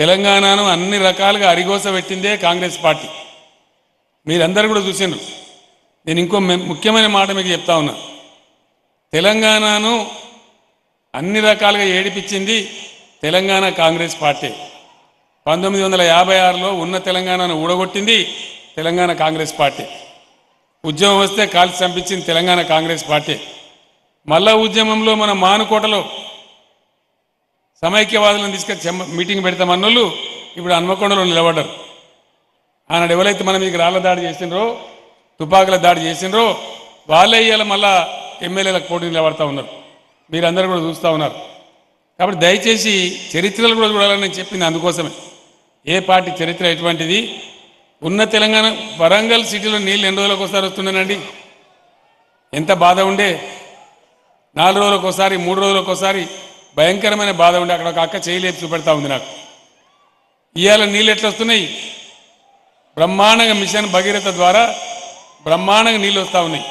తెలంగాణను అన్ని రకాలుగా అరిగోస పెట్టిందే కాంగ్రెస్ పార్టీ మీరందరూ కూడా చూసిండ్రు నేను ఇంకో మె- ముఖ్యమైన మాట మీకు చెప్తా ఉన్నా తెలంగాణను అన్ని రకాలుగా ఏడిపించింది తెలంగాణ కాంగ్రెస్ పార్టీ పంతొమ్మిది వందల యాభై ఆరులో ఉన్న తెలంగాణను ఊడగొట్టింది తెలంగాణ కాంగ్రెస్ పార్టీ ఉద్యమం వస్తే కాల్చి చంపించింది తెలంగాణ కాంగ్రెస్ పార్టీ మళ్ళా ఉద్యమంలో మన మానుకోటలో సమైక్యవాదులను తీసుకొచ్చి చెమ్మ- మీటింగ్ పెడతామన్నోళ్ళు ఇప్పుడు హన్మకొండలో నిలబడ్డారు ఆనాడు ఎవరైతే మన మీకు రాళ్ల దాడి చేసిండ్రో తుపాకుల దాడి చేసిండ్రో వాళ్ళే ఇవాళ మళ్ళా ఎమ్మెల్యేలకు పోటీ నిలబడతా ఉన్నారు మీరందరూ కూడా చూస్తూ ఉన్నారు కాబట్టి దయచేసి చరిత్రలు కూడా చూడాలని నేను చెప్పింది అందుకోసమే ఏ పార్టీ చరిత్ర ఎటువంటిది ఉన్న తెలంగాణ వరంగల్ సిటీలో నీళ్ళు ఎన్ని రోజులకు ఒకసారి వస్తుండేనండి ఎంత బాధ ఉండే నాలుగు రోజులకు ఒకసారి మూడు రోజులకు ఒకసారి భయంకరమైన బాధ ఉండే అక్కడ ఒక అక్క చేయలేపు చూపెడతా ఉంది నాకు ఇవాళ నీళ్ళు ఎట్లా వస్తున్నాయి బ్రహ్మాండంగా మిషన్ భగీరథ ద్వారా బ్రహ్మాండంగా నీళ్ళు వస్తూ ఉన్నాయి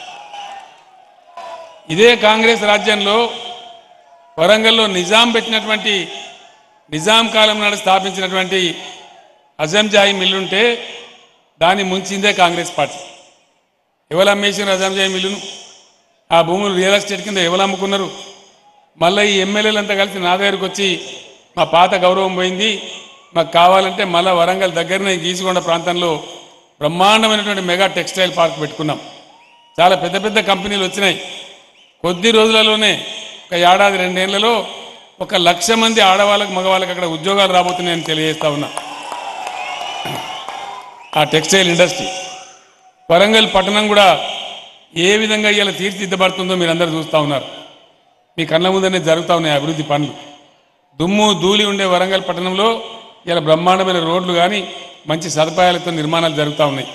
ఇదే కాంగ్రెస్ రాజ్యంలో వరంగల్లో నిజాం పెట్టినటువంటి నిజాం కాలం నాడు స్థాపించినటువంటి అజంజాయి మిల్లుంటే దాన్ని ముంచిందే కాంగ్రెస్ పార్టీ ఎవరు అమ్మేసిన అజంజాయి మిల్లును ఆ భూములు రియల్ ఎస్టేట్ కింద ఎవరు అమ్ముకున్నారు మళ్ళీ ఈ ఎమ్మెల్యేలంతా కలిసి నా దగ్గరికి వచ్చి మా పాత గౌరవం పోయింది మాకు కావాలంటే మళ్ళీ వరంగల్ దగ్గరనే గీసుకొండ ప్రాంతంలో బ్రహ్మాండమైనటువంటి మెగా టెక్స్టైల్ పార్క్ పెట్టుకున్నాం చాలా పెద్ద పెద్ద కంపెనీలు వచ్చినాయి కొద్ది రోజులలోనే ఒక ఏడాది రెండేళ్లలో ఒక లక్ష మంది ఆడవాళ్ళకు మగవాళ్ళకి అక్కడ ఉద్యోగాలు రాబోతున్నాయని తెలియజేస్తా ఉన్నా ఆ టెక్స్టైల్ ఇండస్ట్రీ వరంగల్ పట్టణం కూడా ఏ విధంగా ఇవాళ తీర్చిదిద్దబడుతుందో మీరు అందరూ చూస్తూ ఉన్నారు మీ కళ్ళ ముందనే జరుగుతూ ఉన్నాయి అభివృద్ధి పనులు దుమ్ము ధూళి ఉండే వరంగల్ పట్టణంలో ఇలా బ్రహ్మాండమైన రోడ్లు కానీ మంచి సదుపాయాలతో నిర్మాణాలు జరుగుతూ ఉన్నాయి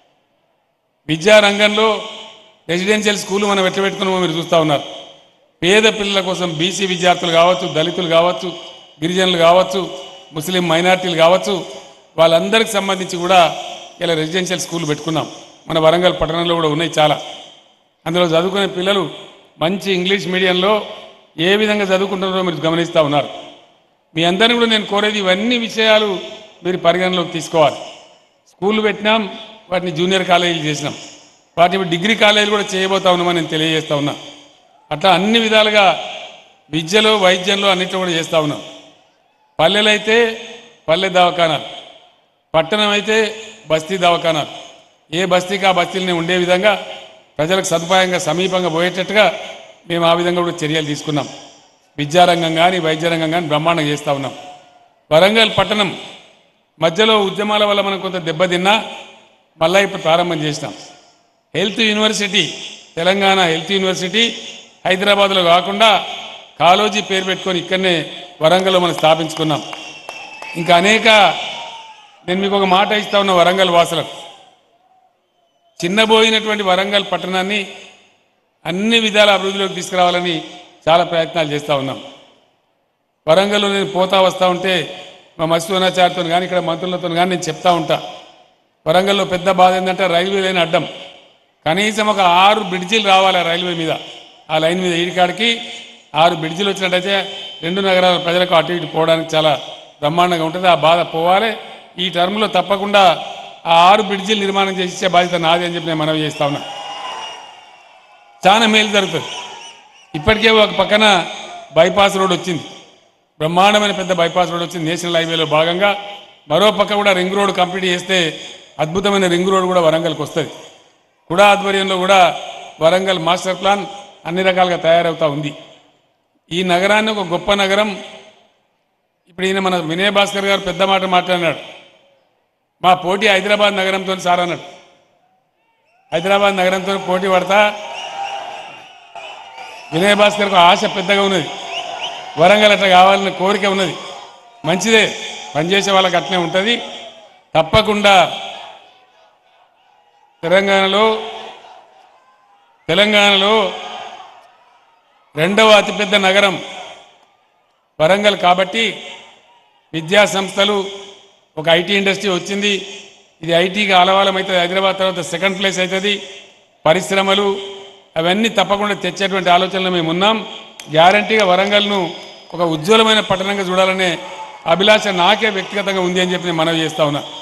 విద్యా రంగంలో రెసిడెన్షియల్ స్కూల్ మనం ఎట్లా పెట్టుకున్నామో మీరు చూస్తూ ఉన్నారు పేద పిల్లల కోసం బీసీ విద్యార్థులు కావచ్చు దళితులు కావచ్చు గిరిజనులు కావచ్చు ముస్లిం మైనార్టీలు కావచ్చు వాళ్ళందరికి సంబంధించి కూడా ఇలా రెసిడెన్షియల్ స్కూల్ పెట్టుకున్నాం మన వరంగల్ పట్టణంలో కూడా ఉన్నాయి చాలా అందులో చదువుకునే పిల్లలు మంచి ఇంగ్లీష్ మీడియంలో ఏ విధంగా చదువుకుంటున్నారో మీరు గమనిస్తూ ఉన్నారు మీ అందరిని కూడా నేను కోరేది ఇవన్నీ విషయాలు మీరు పరిగణలోకి తీసుకోవాలి స్కూల్ పెట్టినాం వాటిని జూనియర్ కాలేజీలు చేసినాం వాటిని ఇప్పుడు డిగ్రీ కాలేజీలు కూడా చేయబోతా ఉన్నామని నేను తెలియజేస్తా ఉన్నా అట్లా అన్ని విధాలుగా విద్యలో వైద్యంలో అన్నిట్లో కూడా చేస్తూ ఉన్నాం పల్లెలైతే పల్లె దవాఖానాలు పట్టణం అయితే బస్తీ దవాఖానాలు ఏ బస్తీకి ఆ బస్తీలనే ఉండే విధంగా ప్రజలకు సదుపాయంగా సమీపంగా పోయేటట్టుగా మేము ఆ విధంగా కూడా చర్యలు తీసుకున్నాం విద్యారంగం కానీ వైద్య రంగం కానీ బ్రహ్మాండంగా చేస్తూ ఉన్నాం వరంగల్ పట్టణం మధ్యలో ఉద్యమాల వల్ల మనం కొంత దెబ్బతిన్నా మళ్ళా ఇప్పుడు ప్రారంభం చేసినాం health university Telangana health university హైదరాబాద్లో కాకుండా కాలోజీ పేరు పెట్టుకొని ఇక్కడనే వరంగల్లో మనం స్థాపించుకున్నాం ఇంకా అనేక నేను మీకు ఒక మాట ఇస్తా ఉన్న వరంగల్ వాసులకు చిన్నబోయినటువంటి వరంగల్ పట్టణాన్ని అన్ని విధాల అభివృద్ధిలోకి తీసుకురావాలని చాలా ప్రయత్నాలు చేస్తూ ఉన్నాం వరంగల్లో నేను పోతా వస్తూ ఉంటే మా మత్స్యోనాచార్యతో కానీ ఇక్కడ మంత్రులతో కానీ నేను చెప్తా ఉంటా వరంగల్లో పెద్ద బాధ ఏంటంటే రైల్వే లైన్ అడ్డం కనీసం ఒక ఆరు బ్రిడ్జీలు రావాలి ఆ రైల్వే మీద ఆ లైన్ మీద ఈడికాడికి ఆరు బ్రిడ్జీలు వచ్చినట్టయితే రెండు నగరాల ప్రజలకు అటు ఇటు పోవడానికి చాలా బ్రహ్మాండంగా ఉంటుంది ఆ బాధ పోవాలి ఈ టర్మ్లో తప్పకుండా ఆ ఆరు బ్రిడ్జీలు నిర్మాణం చేసి ఇచ్చే బాధ్యత నాది అని చెప్పి నేను మనవి చేస్తా ఉన్నా చాలా మేలు జరుగుతుంది ఇప్పటికే ఒక పక్కన బైపాస్ రోడ్ వచ్చింది బ్రహ్మాండమైన పెద్ద బైపాస్ రోడ్ వచ్చింది నేషనల్ హైవేలో భాగంగా మరో పక్క కూడా రింగ్ రోడ్ కంప్లీట్ చేస్తే అద్భుతమైన రింగ్ రోడ్ కూడా వరంగల్కి వస్తుంది కూడా ఆధ్వర్యంలో కూడా వరంగల్ మాస్టర్ ప్లాన్ అన్ని రకాలుగా తయారవుతా ఉంది ఈ నగరాన్ని ఒక గొప్ప నగరం ఇప్పుడు ఈయన మన వినయ్ భాస్కర్ గారు పెద్ద మాట మాట్లాడినాడు మా పోటీ హైదరాబాద్ నగరంతో సార్ అన్నాడు హైదరాబాద్ నగరంతో పోటీ పడతా వినయ్ భాస్కర్కు ఆశ పెద్దగా ఉన్నది వరంగల్ అట్లా కావాలన్న కోరిక ఉన్నది మంచిదే పనిచేసే వాళ్ళకి అట్నే ఉంటుంది తప్పకుండా తెలంగాణలో తెలంగాణలో రెండవ అతిపెద్ద నగరం వరంగల్ కాబట్టి విద్యా సంస్థలు ఒక ఐటీ ఇండస్ట్రీ వచ్చింది ఇది ఐటీకి ఆలవాలం అవుతుంది హైదరాబాద్ తర్వాత సెకండ్ ప్లేస్ అవుతుంది పరిశ్రమలు అవన్నీ తప్పకుండా తెచ్చేటువంటి ఆలోచనలో మేము ఉన్నాం గ్యారంటీగా వరంగల్ను ఒక ఉజ్వలమైన పట్టణంగా చూడాలనే అభిలాష నాకే వ్యక్తిగతంగా ఉంది అని చెప్పి నేను మనవి చేస్తా ఉన్నా